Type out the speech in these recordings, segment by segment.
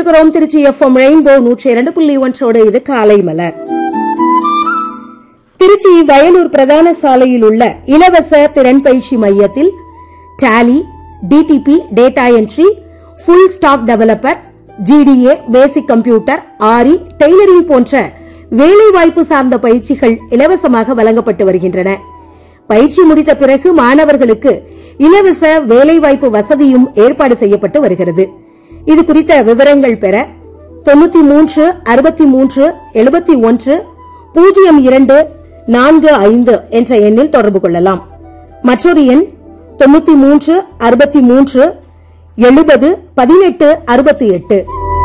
இணைந்திருக்கிறோம் Trichy FM rainbow நூற்றி இரண்டு புள்ளி ஒன்றோடு இது காலை மலர் திருச்சி வயலூர் பிரதான சாலையில் உள்ள இலவச திறன் பயிற்சி மையத்தில் Tally D T P data entry full stack developer G D A basic computer aari tailoring போன்ற வேலைவாய்ப்பு சார்ந்த பயிற்சிகள் இலவசமாக வழங்கப்பட்டு வருகின்றன பயிற்சி முடித்த பிறகு மாணவர்களுக்கு இலவச வேலைவாய்ப்பு வசதியும் ஏற்பாடு செய்யப்பட்டு வருகிறது இது குறித்த விவரங்கள் பெற தொண்ணூத்தி மூன்று அறுபத்தி மூன்று எழுபத்தி ஒன்று பூஜ்ஜியம் இரண்டு நான்கு ஐந்து என்ற எண்ணில் தொடர்பு கொள்ளலாம் மற்றொரு எண் தொண்ணூத்தி மூன்று அறுபத்தி மூன்று எழுபது பதினெட்டு அறுபத்தி எட்டு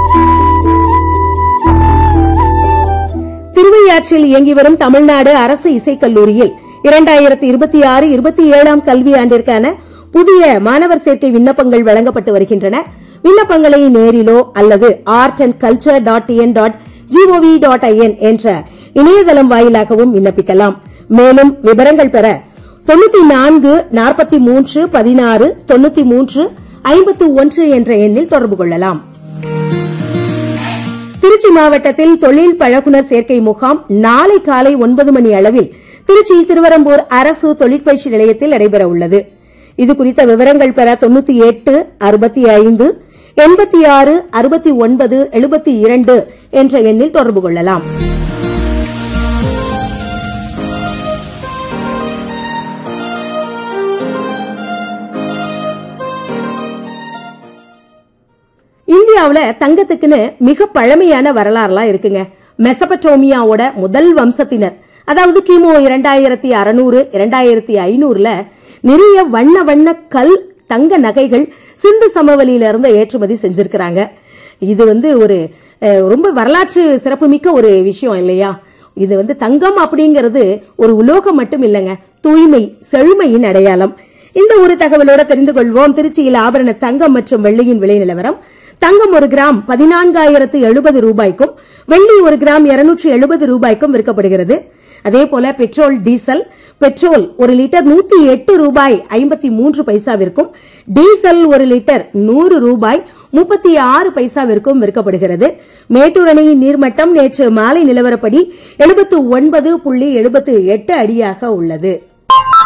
திருவையாற்றில் இயங்கி வரும் தமிழ்நாடு அரசு இசைக்கல்லூரியில் இரண்டாயிரத்தி இருபத்தி ஆறு இருபத்தி ஏழாம் கல்வி ஆண்டிற்கான புதிய மாணவர் சேர்க்கை விண்ணப்பங்கள் வழங்கப்பட்டு வருகின்றன விண்ணப்பங்களை நேரிலோ அல்லது art and culture dot TN dot GOV dot IN என்ற இணையதளம் வாயிலாகவும் விண்ணப்பிக்கலாம் மேலும் விவரங்கள் பெற தொண்ணூத்தி நான்கு நாற்பத்தி மூன்று பதினாறு தொண்ணூத்தி மூன்று ஐம்பத்து ஒன்று என்ற எண்ணில் தொடர்பு கொள்ளலாம் திருச்சி மாவட்டத்தில் தொழில் பழகுனர் சேர்க்கை முகாம் நாளை காலை ஒன்பது மணி அளவில் திருச்சி திருவரம்பூர் அரசு தொழிற்பயிற்சி நிலையத்தில் நடைபெற உள்ளது இது குறித்த விவரங்கள் பெற தொண்ணூத்தி எட்டு அறுபத்தி ஐந்து எண்பத்தி ஆறு அறுபத்தி ஒன்பது எழுபத்தி இரண்டு என்ற எண்ணில் தொடர்பு கொள்ளலாம் இந்தியாவுல தங்கத்துக்குன்னு மிக பழமையான வரலாறுலாம் இருக்குங்க மெசபட்டோமியாவோட முதல் வம்சத்தினர் அதாவது கிமு இரண்டாயிரத்தி அறுநூறு இரண்டாயிரத்தி ஐநூறுல நிறைய வண்ண வண்ண கல் தங்க நகைகள் சிந்து சமவெளியில இருந்து ஏற்றுமதி செஞ்சிருக்கிறாங்க இது வந்து ஒரு அஹ், ரொம்ப வரலாற்று சிறப்புமிக்க ஒரு விஷயம் இல்லையா இது வந்து தங்கம் அப்படிங்கிறது ஒரு உலோகம் மட்டும் இல்லைங்க தூய்மை செழுமையின் அடையாளம் இந்த ஒரு தகவலோட தெரிந்து கொள்வோம் திருச்சியில் ஆபரண தங்கம் மற்றும் வெள்ளியின் விலை நிலவரம் தங்கம் ஒரு கிராம் பதினான்காயிரத்து எழுபது ரூபாய்க்கும் வெள்ளி ஒரு கிராம் இருநூற்றி எழுபது ரூபாய்க்கும் விற்கப்படுகிறது அதே போல பெட்ரோல் டீசல் பெட்ரோல் ஒரு லிட்டர் நூத்தி எட்டு ரூபாய் ஐம்பத்தி மூன்று பைசாவிற்கும் டீசல் ஒரு லிட்டர் நூறு ரூபாய் முப்பத்தி ஆறு பைசாவிற்கும் விற்கப்படுகிறது மேட்டூர் அணையின் நீர்மட்டம் நேற்று மாலை நிலவரப்படி எழுபத்து ஒன்பது புள்ளி எழுபத்து எட்டு அடியாக உள்ளது